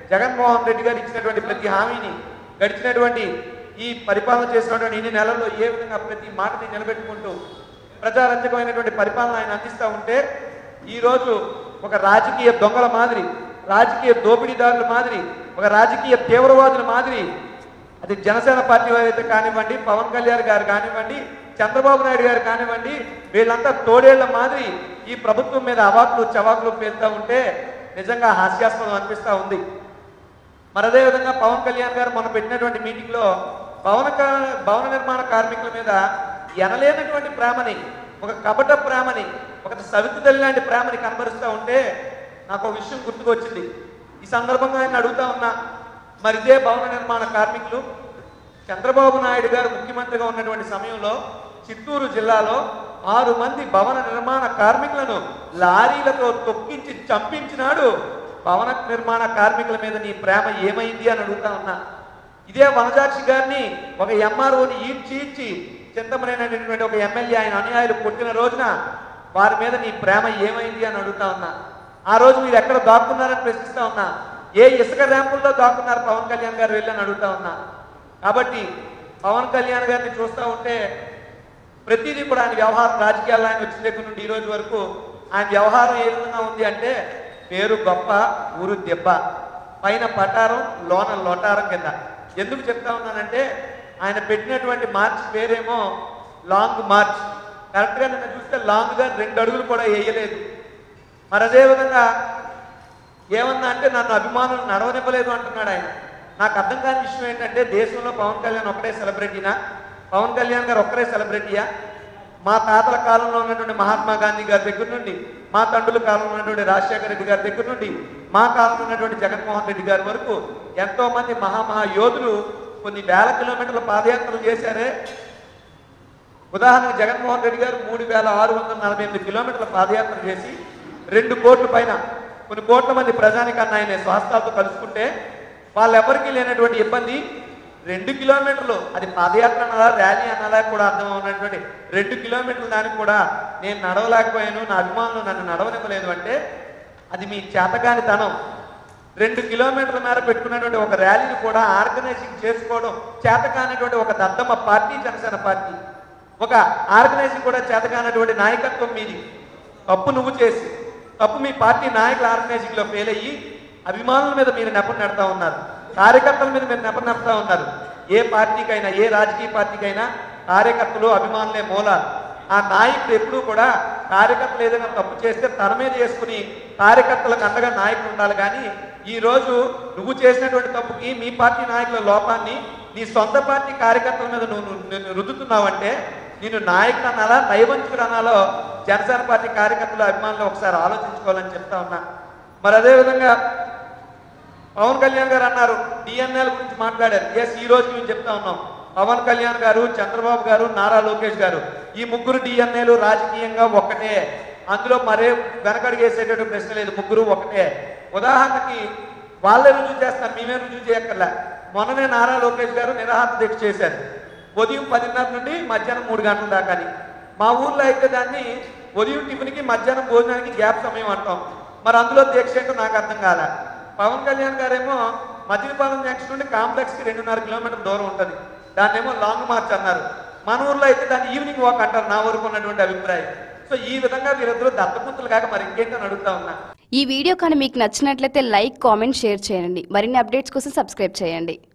జగన్మోహన్ రెడ్డి గారు ఇచ్చినటువంటి ప్రతి హామీని గడిచినటువంటి ఈ పరిపాలన చేసినటువంటి ఇన్ని నెలల్లో ఏ విధంగా ప్రతి మాటని నిలబెట్టుకుంటూ ప్రజారంజకమైనటువంటి పరిపాలన ఆయన అందిస్తూ ఉంటే ఈరోజు ఒక రాజకీయ దొంగల మాదిరి రాజకీయ దోపిడీదారుల మాదిరి ఒక రాజకీయ తీవ్రవాదుల మాదిరి అది జనసేన పార్టీ వారైతే కానివ్వండి పవన్ కళ్యాణ్ గారు కానివ్వండి చంద్రబాబు నాయుడు గారు కానివ్వండి వీళ్ళంతా తోడేళ్ల మాదిరి ఈ ప్రభుత్వం మీద అవాకులు చవాకులు పేలుతూ ఉంటే నిజంగా హాస్యాస్పదం అనిపిస్తూ ఉంది మరి అదే విధంగా పవన్ కళ్యాణ్ గారు మొన్న పెట్టినటువంటి మీటింగ్ లో భవన కా- భవన నిర్మాణ కార్మికుల మీద ఎనలేనటువంటి ప్రేమని ఒక కపట ప్రేమని ఒక సవితి తల్లి లాంటి ప్రేమని కనబరుస్తూ ఉంటే నాకు ఒక విషయం గుర్తుకొచ్చింది ఈ సందర్భంగా ఆయన అడుగుతా ఉన్నా మరి ఇదే భవన నిర్మాణ కార్మికులు చంద్రబాబు నాయుడు గారు ముఖ్యమంత్రిగా ఉన్నటువంటి సమయంలో చిత్తూరు జిల్లాలో ఆరు మంది భవన నిర్మాణ కార్మికులను లారీలతో తొక్కించి చంపించినాడు భవన నిర్మాణ కార్మికుల మీద నీ ప్రేమ ఏమైంది అని అడుగుతా ఉన్నా ఇదే వనజాక్షి గారిని ఒక ఎంఆర్ఓని ఈడ్చి ఈడ్చి చింతమనేటువంటి ఒక ఎమ్మెల్యే ఆయన అనుయాయులు పుట్టిన రోజున వారి మీద నీ ప్రేమ ఏమైంది అని అడుగుతా ఉన్నా ఆ రోజు మీరు ఎక్కడ దాక్కున్నారని ప్రశ్నిస్తా ఉన్నా ఏ ఇసుక ర్యాంపుల్లో దాక్కున్నారు పవన్ కళ్యాణ్ గారు వెళ్ళని అడుగుతా ఉన్నా కాబట్టి పవన్ కళ్యాణ్ గారిని చూస్తూ ఉంటే ప్రతిదీ కూడా ఆయన వ్యవహారం రాజకీయాల్లో ఆయన వచ్చిన దగ్గర నుండి ఈ రోజు వరకు ఆయన వ్యవహారం ఏ విధంగా ఉంది అంటే పేరు గొప్ప ఊరు దెబ్బ పైన పటారం లోన లోటారం కింద ఎందుకు చెప్తా ఉన్నానంటే ఆయన పెట్టినటువంటి మార్చ్ పేరేమో లాంగ్ మార్చ్ కరెక్ట్గా నిన్న చూస్తే లాంగ్గా రెండు అడుగులు కూడా వేయలేదు మరి అదే విధంగా ఏమన్నా అంటే నన్ను అభిమానులు నడవనివ్వలేదు అంటున్నాడు ఆయన నాకు అర్థం కాని విషయం ఏంటంటే దేశంలో పవన్ కళ్యాణ్ ఒక్కడే సెలబ్రిటీనా పవన్ కళ్యాణ్ గారు ఒక్కరే సెలబ్రిటీయా మా తాతల కాలంలో ఉన్నటువంటి మహాత్మా గాంధీ గారి దగ్గర నుండి మా తండ్రుల కాలంలో ఉన్నటువంటి రాజశేఖర రెడ్డి గారి దగ్గర నుండి మా కాలంలో ఉన్నటువంటి జగన్మోహన్ రెడ్డి గారి వరకు ఎంతో మంది మహామహా యోధులు కొన్ని వేల కిలోమీటర్ల పాదయాత్రలు చేశారే ఉదాహరణకు జగన్మోహన్ రెడ్డి గారు మూడు వేల ఆరు వందల నలభై ఎనిమిది కిలోమీటర్ల పాదయాత్ర చేసి రెండు కోట్ల పైన కొన్ని కోట్ల మంది ప్రజానికన్నా ఆయన స్వాస్థాలతో కలుసుకుంటే వాళ్ళెవరికీ లేనటువంటి ఇబ్బంది రెండు కిలోమీటర్లు అది పాదయాత్ర అనాలా ర్యాలీ అనాలా కూడా అర్థం ఉన్నటువంటి రెండు కిలోమీటర్ల దానికి కూడా నేను నడవలేకపోయాను నా అభిమానులు నన్ను నడవనివ్వలేదు అంటే అది మీ చేతకానితనం రెండు కిలోమీటర్ల మేర పెట్టుకున్నటువంటి ఒక ర్యాలీని కూడా ఆర్గనైజింగ్ చేసుకోవడం చేతకానటువంటి ఒక దద్దమ్మ పార్టీ జనసేన పార్టీ ఒక ఆర్గనైజింగ్ కూడా చేతకానటువంటి నాయకత్వం మీది తప్పు నువ్వు చేసి తప్పు మీ పార్టీ నాయకుల ఆర్గనైజింగ్ లో ఫెయిల్ అయ్యి అభిమానుల మీద మీరు నెపం నెడతా ఉన్నారు కార్యకర్తల మీద మీరు నెపం నెడతా ఉన్నారు ఏ పార్టీకైనా ఏ రాజకీయ పార్టీకైనా కార్యకర్తలు అభిమానులే మూలాలు ఆ నాయకుడు ఎప్పుడూ కూడా కార్యకర్తలు ఏదైనా తప్పు చేస్తే తన మీద చేసుకుని కార్యకర్తలకు అండగా నాయకుడు ఉండాలి కానీ ఈ రోజు నువ్వు చేసినటువంటి తప్పుకి మీ పార్టీ నాయకుల లోపాన్ని నీ సొంత పార్టీ కార్యకర్తల మీద నువ్వు నువ్వు- నువ్వు రుద్దుతున్నావంటే నేను నాయకుడు అనాలా నైవంచుకుడు అనాలో జనసేన పార్టీ కార్యకర్తలు అభిమానులు ఒకసారి ఆలోచించుకోవాలని చెప్తా ఉన్నా మరి అదే విధంగా పవన్ కళ్యాణ్ గారు అన్నారు డిఎన్ఎల్ గురించి మాట్లాడారు ఎస్ ఈ రోజు మేము చెప్తా ఉన్నాం పవన్ కళ్యాణ్ గారు చంద్రబాబు గారు నారా లోకేష్ గారు ఈ ముగ్గురు డిఎన్ఏలు రాజకీయంగా ఒక్కటే అందులో మరే వెనకడుగేసేటటువంటి ప్రశ్న లేదు ముగ్గురు ఒకటే ఉదాహరణకి వాళ్ళే రుజువు చేస్తారు మేమే రుజువు చేయక్కర్లే మొన్ననే నారా లోకేష్ గారు నిరాహార దీక్ష చేశారు ఉదయం పదిన్నర నుండి మధ్యాహ్నం మూడు గంటల దాకాని మా ఊర్లో అయితే దాన్ని ఉదయం టిఫిన్కి మధ్యాహ్నం భోజనానికి గ్యాప్ సమయం అంటాం మరి అందులో దీక్ష ఏంటో నాకు అర్థం కాలే పవన్ కళ్యాణ్ గారేమో మజిలీపాలెం జంక్షన్ నుండి కాంప్లెక్స్ కి రెండున్నర కిలోమీటర్ దూరం ఉంటుంది దాన్నేమో లాంగ్ మార్చ్ అన్నారు మన ఊర్లో అయితే దాన్ని ఈవినింగ్ వాక్ అంటారు నా వరకు ఉన్నటువంటి అభిప్రాయం సో ఈ విధంగా వీరిద్దరూ దత్తపుత్రులు కాక మరి ఇంకేంటని అడుగుతా ఉన్నా ఈ వీడియో కానీ మీకు నచ్చినట్లయితే లైక్ కామెంట్ షేర్ చేయండి మరిన్ని అప్డేట్స్ కోసం సబ్స్క్రైబ్ చేయండి